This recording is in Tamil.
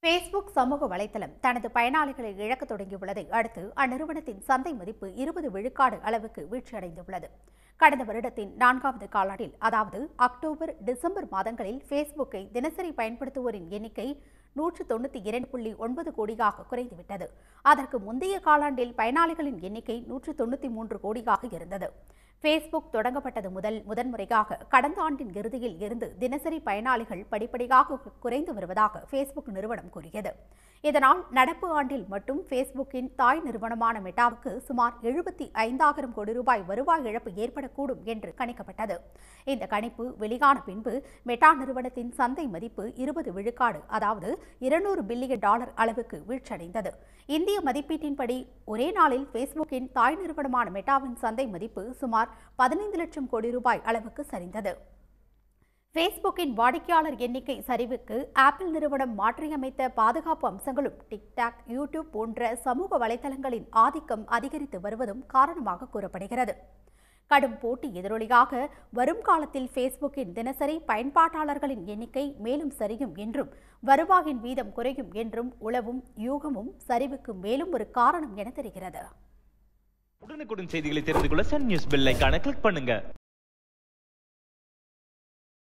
ஃபேஸ்புக் சமூக வலைதளம் தனது பயனாளிகளை இழக்கத் தொடங்கியுள்ளதை அடுத்து அந்நிறுவனத்தின் சந்தை மதிப்பு இருபது விழுக்காடு அளவுக்கு வீழ்ச்சியடைந்துள்ளது கடந்த வருடத்தின் நான்காவது காலாண்டில் அதாவது அக்டோபர் டிசம்பர் மாதங்களில் ஃபேஸ்புக்கை தினசரி பயன்படுத்துவோரின் எண்ணிக்கை நூற்று தொண்ணூற்றி இரண்டு புள்ளி ஒன்பது கோடியாக குறைந்துவிட்டது அதற்கு முந்தைய காலாண்டில் பயனாளிகளின் எண்ணிக்கை நூற்று தொண்ணூற்றி மூன்று கோடியாக இருந்தது ஃபேஸ்புக் தொடங்கப்பட்டது முதல் முதன்முறையாக கடந்த ஆண்டின் இறுதியில் இருந்து தினசரி பயனாளிகள் படிப்படியாக குறைந்து வருவதாக ஃபேஸ்புக் நிறுவனம் கூறியது இதனால் நடப்பு ஆண்டில் மட்டும் ஃபேஸ்புக்கின் தாய் நிறுவனமான மெட்டாவுக்கு சுமார் எழுபத்தி ஐந்தாயிரம் கோடி ரூபாய் வருவாய் இழப்பு ஏற்படக்கூடும் என்று கணிக்கப்பட்டது இந்த கணிப்பு வெளியான பின்பு மெட்டா நிறுவனத்தின் சந்தை மதிப்பு இருபது விழுக்காடு அதாவது இருநூறு பில்லியன் டாலர் அளவுக்கு வீழ்ச்சியடைந்தது இந்திய மதிப்பீட்டின்படி ஒரே நாளில் ஃபேஸ்புக்கின் தாய் நிறுவனமான மெட்டாவின் சந்தை மதிப்பு சுமார் பதினைந்து லட்சம் கோடி ரூபாய் அளவுக்கு சரிந்தது ஃபேஸ்புக்கின் வாடிக்கையாளர் எண்ணிக்கை சரிவுக்கு ஆப்பிள் நிறுவனம் மாற்றியமைத்த பாதுகாப்பு அம்சங்களும் டிக்டாக் யூடியூப் போன்ற சமூக வலைதளங்களின் ஆதிக்கம் அதிகரித்து வருவதும் காரணமாக கூறப்படுகிறது கடும் போட்டி எதிரொலியாக வரும் காலத்தில் ஃபேஸ்புக்கின் தினசரி பயன்பாட்டாளர்களின் எண்ணிக்கை மேலும் சரியும் என்றும் வருவாயின் வீதம் குறையும் என்றும் உளவும் யூகமும் சரிவுக்கு மேலும் ஒரு காரணம் என தெரிகிறது உடனுக்குடன் செய்திகளை தெரிந்து கொள்ள சன் நியூஸ் பெல் ஐகானை கிளிக் பண்ணுங்க